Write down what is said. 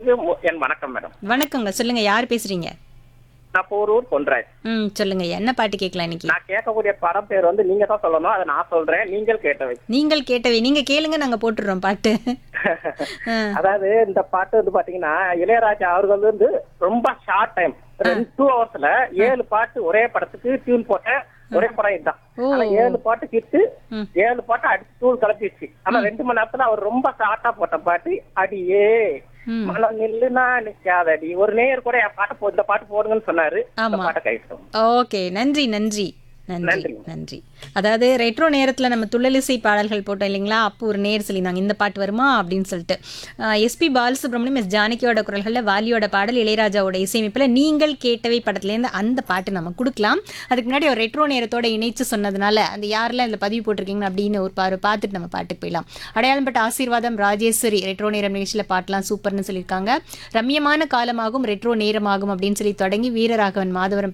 இருவருக்கும் மு- என் வணக்கம் மேடம் வணக்கங்க சொல்லுங்க யார் பேசுறீங்க நான் போரூர் பொன்ராஜ் ம் சொல்லுங்க என்ன பாட்டு கேட்கலாம் இன்னைக்கு நான் கேட்கக்கூடிய படம் பேர் வந்து நீங்க தான் சொல்லணும் அதை நான் சொல்றேன் நீங்கள் கேட்டவை நீங்கள் கேட்டவை நீங்க கேளுங்க நாங்க போட்டுடுறோம் பாட்டு ஆ, அதாவது இந்த பாட்டு வந்து பாத்தீங்கன்னா இளையராஜா அவர்கள் வந்து ரொம்ப ஷார்ட் டைம் ரெண்டு டூ ஹவர்ஸ்ல ஏழு பாட்டு ஒரே படத்துக்கு டியூன் போட்ட ஒரே படம் இதுதான் ஓ. ஆனா ஏழு பாட்டு கிட்டு ம். ஏழு பாட்டு அடிச்சு தூள் கலப்பிடுச்சு ஆனா ரெண்டு மணி நேரத்துல அவர் ரொம்ப ஷார்ட்டா போட்ட பாட்டு அடியே ம். மனம் நில்லுனா நிக்காதடி ஒரு நேயர் கூட என் பாட்டு போ இந்த பாட்டு போடுங்கன்னு சொன்னாரு அந்த ஆமா. பாட்டை கைவிட்டோம் ஓகே நன்றி நன்றி நன்றி நன்றி. நன்றி அதாவது ரெட்ரோ நேரத்தில் நம்ம துள்ளலிசை பாடல்கள் போட்டோம் இல்லைங்களா அப்போ ஒரு நேர் சொல்லியிருந்தாங்க இந்த பாட்டு வருமா அப்படின்னு சொல்லிட்டு எஸ்பி பாலசுப்ரமணியம் எஸ் ஜானகியோட குரல்களில் வாலியோட பாடல் இளையராஜாவோட இசையமைப்பில் நீங்கள் கேட்டவை படத்துலேருந்து அந்த பாட்டு நம்ம கொடுக்கலாம் அதுக்கு முன்னாடி ஒரு ரெட்ரோ நேரத்தோட இணைச்சு சொன்னதுனால அந்த யாரெல்லாம் இதில் பதிவு போட்டிருக்கீங்க அப்படின்னு ஒரு பாரு பார்த்துட்டு நம்ம பாட்டுக்கு போயிடலாம் அடையாளம் பட்ட ஆசீர்வாதம் ராஜேஸ்வரி ரெட்ரோ நேரம் நிகழ்ச்சியில் பாட்டெலாம் சூப்பர்னு சொல்லியிருக்காங்க ரம்யமான காலமாகும் ரெட்ரோ நேரமாகும் அப்படின்னு சொல்லி தொடங்கி வீரராகவன் மாதவரம்